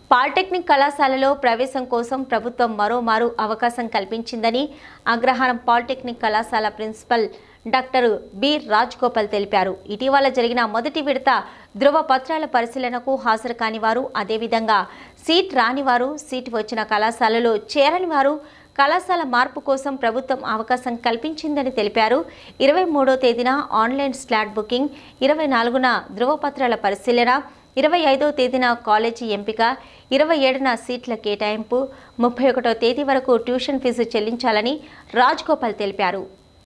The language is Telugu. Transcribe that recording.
పాలిటెక్నిక్ కళాశాలలో ప్రవేశం కోసం ప్రభుత్వం మరోమారు అవకాశం కల్పించిందని అగ్రహారం పాలిటెక్నిక్ కళాశాల principal doctor B Raj Gopal తెలిపారు ఇటీవల జరిగిన మొదటి విడత ధృవపత్రాల పరిశీలనకు హాజరు కాని వారు అదేవిధంగా సీట్ రాని వారు సీట్ వచ్చిన కళాశాలలో చేరని వారు కళాశాల మార్పు కోసం ప్రభుత్వం అవకాశం కల్పించిందని తెలిపారు ఇరవై మూడో తేదీన ఆన్లైన్ స్లాట్ బుకింగ్ ఇరవై నాలుగున ధృవపత్రాల పరిశీలన ఇరవై ఐదో తేదీన కాలేజీ ఎంపిక ఇరవై ఏడున సీట్ల కేటాయింపు ముప్పై ఒకటో తేదీ వరకు ట్యూషన్ ఫీజు చెల్లించాలని రాజ్ గోపాల్ తెలిపారు